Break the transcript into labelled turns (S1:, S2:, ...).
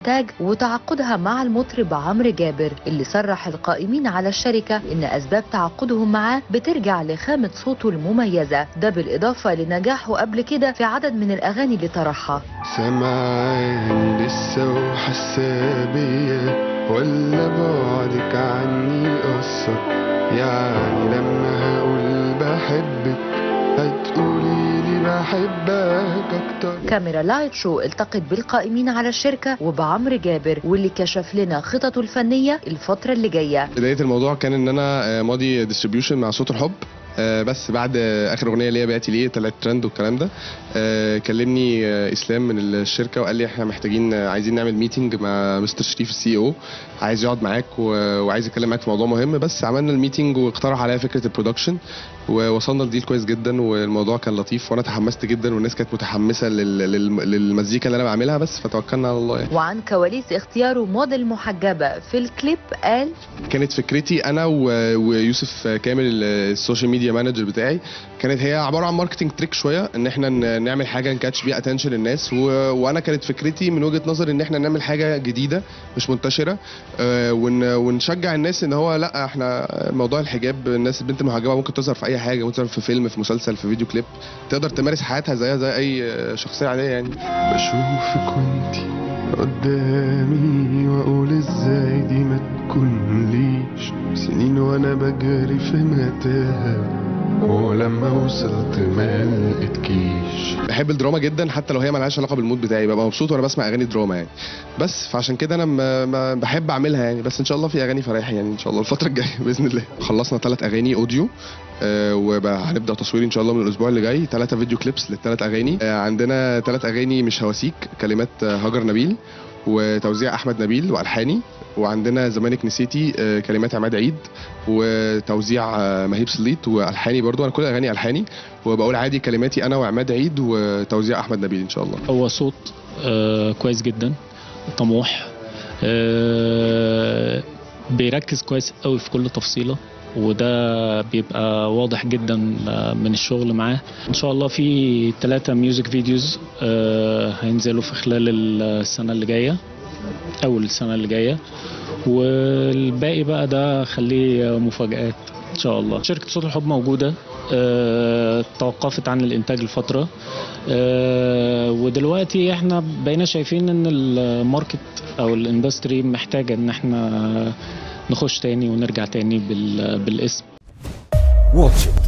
S1: الإنتاج وتعاقدها مع المطرب عمرو جابر اللي صرح القائمين على الشركة إن أسباب تعاقدهم معاه بترجع لخامة صوته المميزة ده بالإضافة لنجاحه قبل كده في عدد من الأغاني اللي طرحها
S2: سمعان لسه وحسابية ولا بعدك عني أثر يعني لما هقول بحبك هتقولي لي بحبك أكتر
S1: كاميرا لايت شو التقت بالقائمين على الشركة وبعمرو جابر واللي كشف لنا خططه الفنية الفترة اللي جاية
S3: بدايه الموضوع كان ان انا آه، ماضي ديستريبيوشن مع صوت الحب آه، بس بعد آه، اخر اغنيه اللي هي بعتي ليه طلعت ترند والكلام ده آه، كلمني آه، اسلام من الشركه وقال لي احنا محتاجين آه، عايزين نعمل ميتنج مع مستر شريف السي او عايز يقعد معاك و- وعايز يتكلم معاك في موضوع مهم بس عملنا الميتنج واقترح عليا فكره البرودكشن ووصلنا لديل كويس جدا والموضوع كان لطيف وانا تحمست جدا والناس كانت متحمسه لل- لل- للمزيكا اللي انا بعملها بس فتوكلنا على الله يعني.
S1: وعن كواليس اختياره موديل محجبة في الكليب قال
S3: كانت فكرتي انا و- ويوسف كامل السوشيال ميديا مانجر بتاعي كانت هي عباره عن ماركتنج تريك شويه ان احنا ن- نعمل حاجه نكاتش بيها اتنشن الناس و... وانا كانت فكرتي من وجهه نظري ان احنا نعمل حاجه جديده مش منتشره آه، ون... ونشجع الناس ان هو لا احنا موضوع الحجاب الناس البنت المحجبه ممكن تظهر في اي حاجه ممكن تظهر في فيلم في مسلسل في فيديو كليب تقدر تمارس حياتها زيها زي اي شخصيه عاديه يعني
S2: بشوفك وانتي قدامي واقول ازاي دي ما تكونليش سنين وانا بجري في متاهة ولما وصلت ما لقيتكيش
S3: بحب الدراما جدا حتى لو هي ملهاش علاقه بالمود بتاعي ببقى مبسوط وانا بسمع اغاني دراما يعني بس فعشان كده انا ما ما بحب اعملها يعني بس ان شاء الله في اغاني فرايح يعني ان شاء الله الفتره الجايه باذن الله خلصنا ثلاث اغاني اوديو آه وهنبدا تصوير ان شاء الله من الاسبوع اللي جاي ثلاثه فيديو كليبس للثلاث اغاني آه عندنا ثلاث اغاني مش هواسيك كلمات آه، هاجر نبيل وتوزيع احمد نبيل والحاني وعندنا زمانك نسيتي آه، كلمات عماد عيد وتوزيع آه، مهيب سليط والحاني برضو انا كل اغاني الحاني وبقول عادي كلماتي انا وعماد عيد وتوزيع احمد نبيل ان شاء الله
S4: هو صوت آه، كويس جدا طموح آه، بيركز كويس قوي في كل تفصيلة وده بيبقى واضح جدا آه، من الشغل معاه ان شاء الله في ثلاثة ميوزك فيديوز آه، هينزلوا في خلال السنة اللي جاية اول السنة اللي جاية والباقي بقى ده خليه مفاجآت ان شاء الله شركة صوت الحب موجودة آه، توقفت عن الانتاج لفترة آه، ودلوقتي احنا بقينا شايفين ان الماركت او الاندستري محتاجة ان احنا نخش تاني ونرجع تاني بال- بالاسم
S5: واتش إت